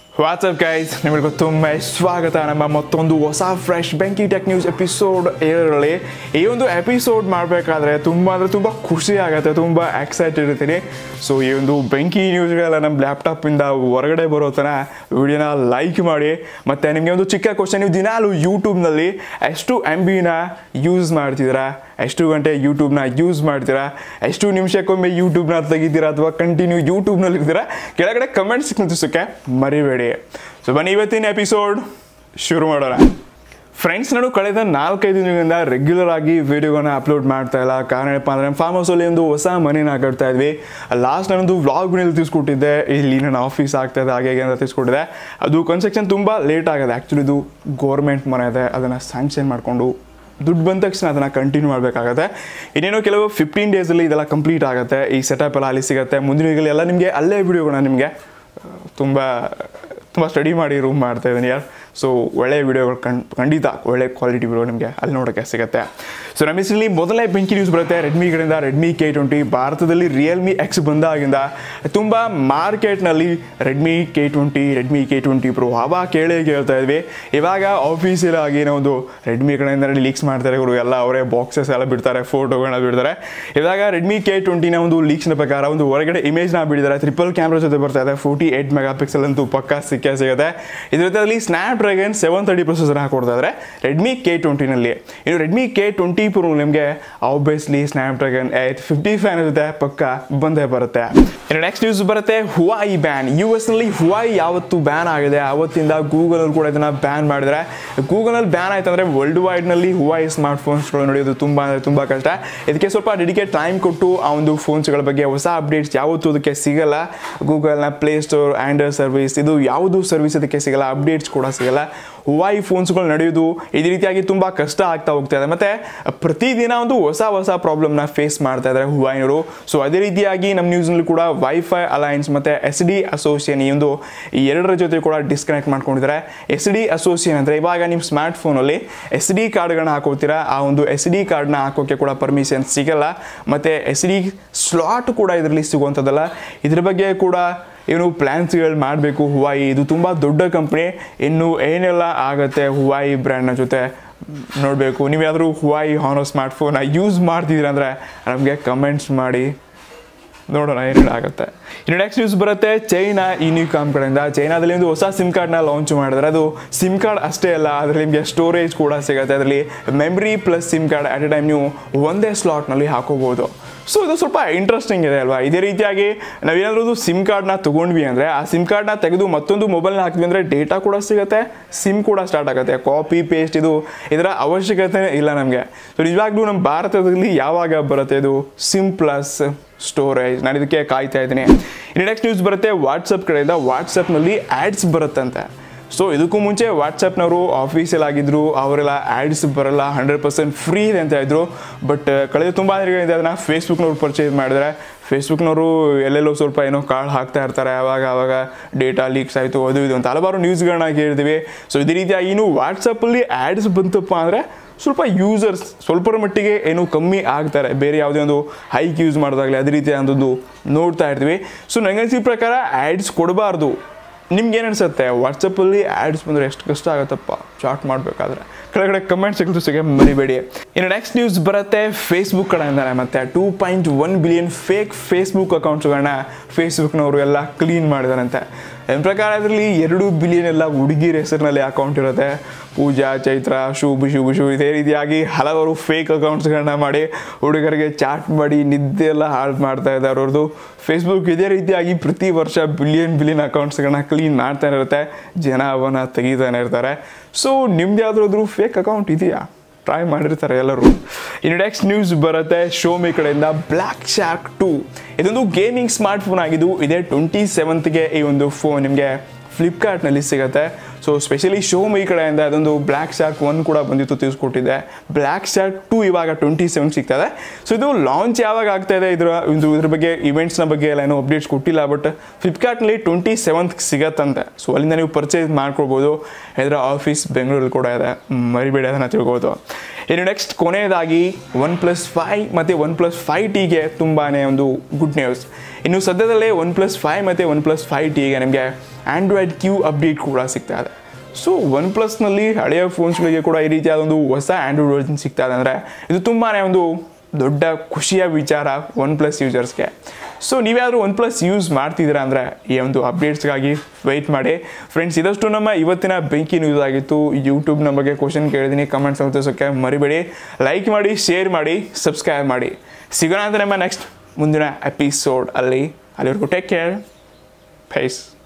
WhatsApp guys ನಿಮಗೂ ತುಂಬ ಸ್ವಾಗತ ನಮ್ಮ ಮತ್ತೊಂದು ಹೊಸ ಫ್ರೆಶ್ ಬೆಂಕಿ ಟೆಕ್ ನ್ಯೂಸ್ ಎಪಿಸೋಡ್ ಏಳರಲ್ಲಿ ಈ ಒಂದು ಎಪಿಸೋಡ್ ಮಾಡಬೇಕಾದ್ರೆ ತುಂಬ ಅಂದರೆ ತುಂಬ ಖುಷಿ ಆಗುತ್ತೆ ತುಂಬ ಎಕ್ಸೈಟೆಡ್ ಇರ್ತೀನಿ ಸೊ ಈ ಒಂದು ಬೆಂಕಿ ನ್ಯೂಸ್ಗಳೆಲ್ಲ ನಮ್ಮ ಲ್ಯಾಪ್ಟಾಪಿಂದ ಹೊರಗಡೆ ಬರೋ ಥರ ವಿಡಿಯೋನ ಲೈಕ್ ಮಾಡಿ ಮತ್ತು ನಿಮಗೆ ಒಂದು ಚಿಕ್ಕ ಕ್ವಶನ್ ನೀವು ದಿನಾಲು ಯೂಟ್ಯೂಬ್ನಲ್ಲಿ ಎಷ್ಟು ಎಮ್ ಬಿನ ಯೂಸ್ ಮಾಡ್ತಿದ್ದೀರಾ ಎಷ್ಟು ಗಂಟೆ ಯೂಟ್ಯೂಬ್ನ ಯೂಸ್ ಮಾಡ್ತೀರಾ ಎಷ್ಟು ನಿಮಿಷಕ್ಕೊಮ್ಮೆ ಯೂಟ್ಯೂಬ್ನ ತೆಗಿತೀರಾ ಅಥವಾ ಕಂಟಿನ್ಯೂ ಯೂಟ್ಯೂಬ್ನಲ್ಲಿ ಇರ್ತೀರಾ ಕೆಳಗಡೆ ಕಮೆಂಟ್ಸ್ ನಿಂತಿಸೋಕ್ಕೆ ಮರಿಬೇಡಿ ಸೊ ಬನ್ನಿ ಇವತ್ತಿನ ಎಪಿಸೋಡ್ ಶುರು ಮಾಡೋಣ ಫ್ರೆಂಡ್ಸ್ ನಾನು ಕಳೆದ ನಾಲ್ಕೈದು ದಿನಗಳಿಂದ ರೆಗ್ಯುಲರ್ ಆಗಿ ವಿಡಿಯೋಗಳನ್ನ ಅಪ್ಲೋಡ್ ಮಾಡ್ತಾ ಇಲ್ಲ ಕಾರಣ ಏನಪ್ಪ ಅಂದರೆ ಫಾರ್ಮ್ ಹೌಸಲ್ಲಿ ಒಂದು ಹೊಸ ಮನೇನ ಕಟ್ತಾ ಇದ್ವಿ ಲಾಸ್ಟ್ ನಾನೊಂದು ವ್ಲಾಗ್ ಮೇಲೆ ತಿಳಿಸ್ಕೊಟ್ಟಿದ್ದೆ ಇಲ್ಲಿ ನನ್ನ ಆಫೀಸ್ ಆಗ್ತಾ ಇದೆ ಹಾಗೆ ಹೀಗೆ ಅಂತ ತಿಳಿಸ್ಕೊಟ್ಟಿದ್ದೆ ಅದು ಕನ್ಸ್ಟ್ರಕ್ಷನ್ ತುಂಬ ಲೇಟ್ ಆಗಿದೆ ಆ್ಯಕ್ಚುಲಿ ಇದು ಗೋರ್ಮೆಂಟ್ ಮನೆ ಇದೆ ಅದನ್ನು ಸ್ಯಾಂಕ್ಷನ್ ಮಾಡಿಕೊಂಡು ದುಡ್ಡು ಬಂದ ತಕ್ಷಣ ಅದನ್ನು ಕಂಟಿನ್ಯೂ ಮಾಡಬೇಕಾಗತ್ತೆ ಇನ್ನೇನೋ ಕೆಲವು ಫಿಫ್ಟೀನ್ ಡೇಸಲ್ಲಿ ಇದೆಲ್ಲ ಕಂಪ್ಲೀಟ್ ಆಗುತ್ತೆ ಈ ಸೆಟಪ್ ಎಲ್ಲ ಅಲ್ಲಿ ಸಿಗುತ್ತೆ ಮುಂದಿನ weekಲ್ಲಿ ಎಲ್ಲ ನಿಮಗೆ ಅಲ್ಲೇ ವಿಡಿಯೋಗಳನ್ನ ನಿಮಗೆ ತುಂಬ ತುಂಬ ಸ್ಟಡಿ ಮಾಡಿ ರೂಮ್ ಮಾಡ್ತಾ ಇದ್ದೀನಿ ಯಾರು ಸೊ ಒಳ್ಳೆ ವಿಡಿಯೋಗಳು ಕಣ್ ಖಂಡಿತ ಒಳ್ಳೆ ಕ್ವಾಲಿಟಿ ವಿಡಿಯೋ ನಿಮಗೆ ಅಲ್ಲಿ ನೋಡೋಕ್ಕೆ ಸಿಗುತ್ತೆ ಸೊ ನಮ್ಮ ಹೆಸರಲ್ಲಿ ಮೊದಲನೇ ಬೆಂಕಿ ನ್ಯೂಸ್ ಬರುತ್ತೆ ರೆಡ್ಮಿ ಕಡೆಯಿಂದ ರೆಡ್ಮಿ ಕೆ ಟ್ವೆಂಟಿ ಭಾರತದಲ್ಲಿ ರಿಯಲ್ಮಿ ಎಕ್ಸ್ ಬಂದಾಗಿಂದ ತುಂಬ ಮಾರ್ಕೆಟ್ನಲ್ಲಿ Redmi K twenty Redmi K twenty pro ಹವಾ ಕೇಳೇ ಕೇಳ್ತಾ ಇದ್ವಿ ಇವಾಗ ಆಫೀಸಿಯಲ್ ಆಗಿ ಏನೋ ಒಂದು ರೆಡ್ಮಿ ಕಡೆಯಿಂದ ಲೀಕ್ಸ್ ಮಾಡ್ತಾರೆ ಇವರು ಎಲ್ಲ ಅವರೇ ಬಾಕ್ಸಸ್ ಎಲ್ಲ ಬಿಡ್ತಾರೆ ಫೋಟೋಗಳನ್ನ ಬಿಡ್ತಾರೆ ಇವಾಗ ರೆಡ್ಮಿ ಕೆ ಟ್ವೆಂಟಿನ ಒಂದು ಲೀಕ್ಸ್ನ ಪ್ರಕಾರ ಒಂದು ಹೊರಗಡೆ ಇಮೇಜ್ನ ಬಿಡಿದ್ದಾರೆ ಟ್ರಿಪಲ್ ಕ್ಯಾಮ್ರಾ ಜೊತೆ ಬರ್ತಾ ಇದೆ ಫೋರ್ಟಿ ಏಟ್ ಮೆಗಾ ಪಿಕ್ಸೆಲ್ ಅಂತೂ ಪಕ್ಕ ಸಿಕ್ಕೇ ಸಿಗುತ್ತೆ ಇದ್ರ ಜೊತೆಯಲ್ಲಿ Snapdragon seven thirty processor ಹಾಕೊಡ್ತಾ ಇದ್ದಾರೆ ರೆಡ್ಮಿ ಕೆ ಟ್ವೆಂಟಿನಲ್ಲಿ ಇನ್ನು ರೆಡ್ಮಿ ಕೆ ಟ್ವೆಂಟಿ ಪ್ರೋ ನಿಮಗೆ obviously Snapdragon eight fifty fan ಜೊತೆ ಪಕ್ಕ ಬಂದೇ ಬರುತ್ತೆ ಇನ್ನು ನೆಕ್ಸ್ಟ್ ನ್ಯೂಸ್ ಬರುತ್ತೆ ಹುವಾಯಿ ಬ್ಯಾನ್ ಯು ಎಸ್ ನಲ್ಲಿ ಹುವಾಯಿ ಯಾವತ್ತು ಬ್ಯಾನ್ ಆಗಿದೆ ಆವತ್ತಿಂದ ಗೂಗಲ್ ಅಲ್ಲಿ ಕೂಡ ಇದನ್ನ ಬ್ಯಾನ್ ಮಾಡಿದ್ರೆ ಗೂಗಲ್ ಅಲ್ಲಿ ಬ್ಯಾನ್ ಆಯ್ತು ಅಂದ್ರೆ ವರ್ಲ್ಡ್ ವೈಡ್ ನಲ್ಲಿ ಹುವಾಯಿ ಸ್ಮಾರ್ಟ್ ಫೋನ್ಸ್ಗಳು ನಡೆಯೋದು ತುಂಬಾ ಅಂದ್ರೆ ತುಂಬಾ ಕಷ್ಟ ಇದಕ್ಕೆ ಸ್ವಲ್ಪ ಡೆಡಿಕೇಟ್ ಟೈಮ್ ಕೊಟ್ಟು ಆ ಒಂದು ಫೋನ್ಸ್ಗಳ ಬಗ್ಗೆ ಹೊಸ ಅಪ್ಡೇಟ್ಸ್ ಯಾವತ್ತೂ ಅದಕ್ಕೆ ಸಿಗಲ್ಲ ಗೂಗಲ್ನ ಪ್ಲೇ ಸ್ಟೋರ್ ಆಂಡ್ರಾಯ್ಡ್ ಸರ್ವಿಸ್ ಇದು ಯಾವುದು ಸರ್ವಿಸ್ ಅದಕ್ಕೆ ಸಿಗಲ್ಲ ಅಪ್ಡೇಟ್ಸ್ ಕೂಡ ಸಿಗಲ್ಲ ಹುವಾಯಿ ಫೋನ್ಸ್ಗಳು ನಡೆಯೋದು ಇದೇ ರೀತಿಯಾಗಿ ತುಂಬ ಕಷ್ಟ ಆಗ್ತಾ ಹೋಗ್ತಾ ಇದೆ ಮತ್ತೆ ಪ್ರತಿದಿನ ಒಂದು ಹೊಸ ಹೊಸ ಪ್ರಾಬ್ಲಮ್ನ ಫೇಸ್ ಮಾಡ್ತಾ ಇದ್ದಾರೆ ಹುವಾಯಿನವರು ಸೊ ಅದೇ ರೀತಿಯಾಗಿ ನಮ್ಮ ನ್ಯೂಸ್ನಲ್ಲಿ ಕೂಡ ವೈಫೈ ಅಲೈನ್ಸ್ ಮತ್ತು ಎಸ್ ಡಿ ಅಸೋಸಿಯೇಷನ್ ಈ ಒಂದು ಈ ಎರಡರ ಜೊತೆ ಕೂಡ ಡಿಸ್ಕನೆಕ್ಟ್ ಮಾಡ್ಕೊಂಡಿದ್ದಾರೆ ಎಸ್ ಡಿ ಅಸೋಸಿಯೇಷನ್ ಅಂದರೆ ಇವಾಗ ನಿಮ್ಮ ಸ್ಮಾರ್ಟ್ ಫೋನಲ್ಲಿ ಎಸ್ ಡಿ ಕಾರ್ಡ್ಗಳನ್ನ ಹಾಕೋತೀರಾ ಆ ಒಂದು ಎಸ್ ಡಿ ಕಾರ್ಡ್ನ ಹಾಕೋಕ್ಕೆ ಕೂಡ ಪರ್ಮಿಷನ್ ಸಿಗಲ್ಲ ಮತ್ತು ಎಸ್ ಡಿ ಸ್ಲಾಟ್ ಕೂಡ ಇದರಲ್ಲಿ ಸಿಗುವಂಥದ್ದಲ್ಲ ಇದ್ರ ಬಗ್ಗೆ ಕೂಡ ಏನು ಪ್ಲ್ಯಾನ್ಸ್ಗಳು ಮಾಡಬೇಕು ಹುವಾಯಿ ಇದು ತುಂಬ ದೊಡ್ಡ ಕಂಪ್ನಿ ಇನ್ನು ಏನೆಲ್ಲ ಆಗುತ್ತೆ ಹುವಾಯಿ ಬ್ರ್ಯಾಂಡ್ನ ಜೊತೆ ನೋಡಬೇಕು ನೀವ್ಯಾದರೂ ಹುವಾಯಿ ಹಾನೋ ಸ್ಮಾರ್ಟ್ಫೋನ ಯೂಸ್ ಮಾಡ್ತಿದ್ದೀರ ಅಂದರೆ ನಮಗೆ ಕಮೆಂಟ್ಸ್ ಮಾಡಿ ನೋಡೋಣ ಏನೇನು ಆಗುತ್ತೆ ಇನ್ನು ನೆಕ್ಸ್ಟ್ ನ್ಯೂಸ್ ಬರುತ್ತೆ ಚೈನಾ ಇನಿಕಾಮ್ ಕಡೆಯಿಂದ ಚೈನಾದಲ್ಲಿ ಒಂದು ಹೊಸ ಸಿಮ್ ಕಾರ್ಡ್ನ ಲಾಂಚ್ ಮಾಡಿದ್ರೆ ಅದು ಸಿಮ್ ಕಾರ್ಡ್ ಅಷ್ಟೇ ಅಲ್ಲ ಅದರಲ್ಲಿ ನಿಮಗೆ ಸ್ಟೋರೇಜ್ ಕೂಡ ಸಿಗುತ್ತೆ ಅದರಲ್ಲಿ memory plus SIM card at a time ನೀವು ಒಂದೇ ಸ್ಲಾಟ್ನಲ್ಲಿ ಹಾಕೋಬೋದು ಸೊ ಇದು ಸ್ವಲ್ಪ ಇಂಟ್ರೆಸ್ಟಿಂಗ್ ಇದೆ ಅಲ್ವಾ ಇದೇ ರೀತಿಯಾಗಿ ನಾವೇನಾದ್ರೂ ಸಿಮ್ ಕಾರ್ಡ್ನ ತೊಗೊಂಡ್ವಿ ಅಂದರೆ ಆ ಸಿಮ್ ಕಾರ್ಡ್ನ ತೆಗೆದು ಮತ್ತೊಂದು ಮೊಬೈಲ್ನ ಹಾಕ್ತೀವಿ ಅಂದರೆ ಡೇಟಾ ಕೂಡ ಸಿಗುತ್ತೆ ಸಿಮ್ ಕೂಡ ಸ್ಟಾರ್ಟ್ ಆಗುತ್ತೆ ಕಾಪಿ ಪೇಸ್ಟ್ ಇದು ಇದರ ಅವಶ್ಯಕತೆ ಇಲ್ಲ ನಮಗೆ ಸೊ ನಿಜವಾಗ್ಲೂ ನಮ್ಮ ಭಾರತದಲ್ಲಿ ಯಾವಾಗ ಬರುತ್ತೆ ಇದು ಸಿಮ್ ಪ್ಲಸ್ ಸ್ಟೋರೇಜ್ ನಾನು ಇದಕ್ಕೆ ಕಾಯ್ತಾ ಇದ್ದೀನಿ ಇನ್ನು ನೆಕ್ಸ್ಟ್ ನ್ಯೂಸ್ ಬರುತ್ತೆ ವಾಟ್ಸಪ್ ಕಡೆಯಿಂದ ವಾಟ್ಸಪ್ನಲ್ಲಿ ಆ್ಯಡ್ಸ್ ಬರುತ್ತಂತೆ ಸೊ ಇದಕ್ಕೂ ಮುಂಚೆ ವಾಟ್ಸಪ್ನವರು ಆಫೀಸಲ್ಲಿ ಆಗಿದ್ರು ಅವರೆಲ್ಲ ಆ್ಯಡ್ಸ್ ಬರಲ್ಲ ಹಂಡ್ರೆಡ್ ಪರ್ಸೆಂಟ್ ಫ್ರೀ ಇದೆ ಅಂತ ಇದ್ರು ಬಟ್ ಕಳೆದ ತುಂಬ ದಿನಗಳಿಂದ ಅದನ್ನು ಫೇಸ್ಬುಕ್ನವ್ರು ಪರ್ಚೇಸ್ ಮಾಡಿದ್ರೆ ಫೇಸ್ಬುಕ್ನವರು ಎಲ್ಲೆಲ್ಲೋ ಸ್ವಲ್ಪ ಏನೋ ಕಾಳು ಹಾಕ್ತಾ ಇರ್ತಾರೆ ಆವಾಗ ಆವಾಗ ಡೇಟಾ ಲೀಕ್ಸ್ ಆಯಿತು ಅದು ಇದು ಅಂತ ಹಲವಾರು ನ್ಯೂಸ್ಗಳನ್ನ ಕೇಳ್ತೀವಿ ಸೊ ಇದೇ ರೀತಿಯಾಗಿ ಇನ್ನು ವಾಟ್ಸಪ್ಪಲ್ಲಿ ಆ್ಯಡ್ಸ್ ಬಂತಪ್ಪ ಅಂದರೆ ಸ್ವಲ್ಪ ಯೂಸರ್ಸ್ ಸ್ವಲ್ಪರ ಮಟ್ಟಿಗೆ ಏನೋ ಕಮ್ಮಿ ಆಗ್ತಾರೆ ಬೇರೆ ಯಾವುದೇ ಒಂದು ಹೈಕ್ ಯೂಸ್ ಮಾಡೋದಾಗಲಿ ಅದೇ ರೀತಿಯಾದೊಂದು ನೋಡ್ತಾ ಇರ್ತೀವಿ ಸೊ ನನಗನ್ಸಿದ ಪ್ರಕಾರ ಆ್ಯಡ್ಸ್ ಕೊಡಬಾರ್ದು ನಿಮ್ಗೆ ಏನು ಅನ್ಸುತ್ತೆ ವಾಟ್ಸಪ್ಪಲ್ಲಿ ಆ್ಯಡ್ಸ್ ಬಂದರೆ ಎಷ್ಟು ಕಷ್ಟ ಆಗುತ್ತಪ್ಪ ಚಾಟ್ ಮಾಡಬೇಕಾದ್ರೆ ಕೆಳಗಡೆ ಕಮೆಂಟ್ ಸಿಗುತ್ತೆ ಸಿಗ ಮರಿಬೇಡಿ ಇನ್ನು ನೆಕ್ಸ್ಟ್ ನ್ಯೂಸ್ ಬರುತ್ತೆ ಫೇಸ್ಬುಕ್ ಕಡೆಯಿಂದ ಮತ್ತೆ two point one billion fake Facebook ಅಕೌಂಟ್ಸ್ಗಳನ್ನ ಫೇಸ್ಬುಕ್ನವರು ಎಲ್ಲ ಕ್ಲೀನ್ ಮಾಡಿದಾರಂತೆ ನನ್ನ ಪ್ರಕಾರ ಅದರಲ್ಲಿ ಎರಡು ಬಿಲಿಯನ್ ಎಲ್ಲ ಹುಡುಗಿರ ಹೆಸರಿನಲ್ಲಿ ಅಕೌಂಟ್ ಇರುತ್ತೆ ಪೂಜಾ ಚೈತ್ರ ಶುಭ ಶುಭ ಶು ಇದೇ ರೀತಿಯಾಗಿ ಹಲವಾರು ಫೇಕ್ ಅಕೌಂಟ್ಸ್ಗಳನ್ನ ಮಾಡಿ ಹುಡುಗರಿಗೆ ಚಾಟ್ ಮಾಡಿ ನಿದ್ದೆ ಎಲ್ಲ ಹಾಳು ಮಾಡ್ತಾ ಇದ್ದಾರೆ ಅವ್ರದ್ದು ಫೇಸ್ಬುಕ್ ಇದೇ ರೀತಿಯಾಗಿ ಪ್ರತಿ ವರ್ಷ ಬಿಲಿಯನ್ ಬಿಲಿಯನ್ ಅಕೌಂಟ್ಸ್ಗಳನ್ನ ಕ್ಲೀನ್ ಮಾಡ್ತಾನೆ ಇರುತ್ತೆ ಜನ ಅವನ್ನ ತೆಗಿತಾನೆ ಇರ್ತಾರೆ ಸೊ ನಿಮ್ದು ಯಾವ್ದಾದ್ರು ಫೇಕ್ ಅಕೌಂಟ್ ಇದೆಯಾ ಟ್ರೈ ಮಾಡಿರ್ತಾರೆ ಎಲ್ಲರೂ ಇನ್ನು ನೆಕ್ಸ್ಟ್ ನ್ಯೂಸ್ ಬರುತ್ತೆ ಶೋಮಿ ಕಡೆಯಿಂದ ಬ್ಲ್ಯಾಕ್ ಶಾರ್ಕ್ ಟು ಇದೊಂದು ಗೇಮಿಂಗ್ ಸ್ಮಾರ್ಟ್ ಫೋನ್ ಆಗಿದ್ದು ಇದೇ ಟ್ವೆಂಟಿ ಸೆವೆಂತ್ಗೆ ಈ ಒಂದು ಫೋನ್ ನಿಮಗೆ ಫ್ಲಿಪ್ಕಾರ್ಟ್ನಲ್ಲಿ ಸಿಗುತ್ತೆ ಸೊ ಸ್ಪೆಷಲಿ ಶೋಮಿ ಕಡೆಯಿಂದ ಅದೊಂದು ಬ್ಲ್ಯಾಕ್ ಶಾರ್ಕ್ ಒನ್ ಕೂಡ ಬಂದಿತ್ತು ತಿಳಿಸ್ಕೊಟ್ಟಿದೆ ಬ್ಲ್ಯಾಕ್ ಶಾರ್ಕ್ ಟು ಇವಾಗ ಟ್ವೆಂಟಿ ಸೆವೆನ್ ಸಿಗ್ತದೆ ಸೊ ಇದು ಲಾಂಚ್ ಯಾವಾಗ ಆಗ್ತಾ ಇದೆ ಇದರ ಒಂದು ಇದ್ರ ಬಗ್ಗೆ ಇವೆಂಟ್ಸ್ನ ಬಗ್ಗೆ ಎಲ್ಲ ಏನೋ ಅಪ್ಡೇಟ್ಸ್ ಕೊಟ್ಟಿಲ್ಲ ಬಟ್ ಫ್ಲಿಪ್ಕಾರ್ಟ್ನಲ್ಲಿ ಟ್ವೆಂಟಿ ಸೆವೆಂತ್ ಸಿಗತ್ತಂತೆ ಸೊ ಅಲ್ಲಿಂದ ನೀವು ಪರ್ಚೇಸ್ ಮಾಡ್ಕೊಳ್ಬೋದು ಇದರ ಆಫೀಸ್ ಬೆಂಗಳೂರಲ್ಲಿ ಕೂಡ ಇದೆ ಮರಿಬೇಡಿ ಅದನ್ನು ತಿಳ್ಬೋದು ಇನ್ನು ನೆಕ್ಸ್ಟ್ ಕೊನೆಯದಾಗಿ ಒನ್ ಪ್ಲಸ್ ಫೈ ಮತ್ತು ಒನ್ ಪ್ಲಸ್ ಫೈ ಟಿಗೆ ತುಂಬಾ ಒಂದು ಗುಡ್ ನ್ಯೂಸ್ ಇನ್ನು ಸದ್ಯದಲ್ಲೇ ಒನ್ ಪ್ಲಸ್ ಫೈ ಮತ್ತು ಒನ್ ಪ್ಲಸ್ ಫೈ ಟಿಗೆ ನಿಮಗೆ ಆ್ಯಂಡ್ರಾಯ್ಡ್ ಕ್ಯೂ ಅಪ್ಡೇಟ್ ಕೂಡ ಸಿಗ್ತಾ ಇದೆ ಸೊ ಒನ್ ಪ್ಲಸ್ನಲ್ಲಿ ಹಳೆಯ ಫೋನ್ಸ್ಗಳಿಗೆ ಕೂಡ ಈ ರೀತಿಯಾದ ಒಂದು ಹೊಸ ಆ್ಯಂಡ್ರಾಯ್ಡ್ ವರ್ಜನ್ ಸಿಗ್ತಾ ಇದೆ ಅಂದರೆ ಇದು ತುಂಬಾ ಒಂದು ದೊಡ್ಡ ಖುಷಿಯ ವಿಚಾರ ಒನ್ ಪ್ಲಸ್ ಯೂಸರ್ಸ್ಗೆ ಸೊ ನೀವ್ಯಾದರೂ ಒನ್ ಪ್ಲಸ್ ಯೂಸ್ ಮಾಡ್ತಿದ್ದೀರಾ ಅಂದರೆ ಈ ಒಂದು ಅಪ್ಡೇಟ್ಸ್ಗಾಗಿ ವೆಯ್ಟ್ ಮಾಡಿ ಫ್ರೆಂಡ್ಸ್ ಇದಷ್ಟು ನಮ್ಮ ಇವತ್ತಿನ ಬೆಂಕಿ ನ್ಯೂಸ್ ಆಗಿತ್ತು ಯೂಟ್ಯೂಬ್ ನಮ್ಮ ಬಗ್ಗೆ ಕ್ವಶನ್ ಕೇಳಿದ್ದೀನಿ ಕಮೆಂಟ್ಸ್ ತಿಳಿಸೋಕ್ಕೆ ಮರಿಬೇಡಿ ಲೈಕ್ ಮಾಡಿ ಶೇರ್ ಮಾಡಿ ಸಬ್ಸ್ಕ್ರೈಬ್ ಮಾಡಿ ಸಿಗೋಣ ಅಂತ ನಮ್ಮ ನೆಕ್ಸ್ಟ್ ಮುಂದಿನ ಎಪಿಸೋಡ್ ಅಲ್ಲಿ ಅಲ್ಲಿವರೆಗೂ ಟೇಕ್ ಕೇರ್ ಫೇಸ್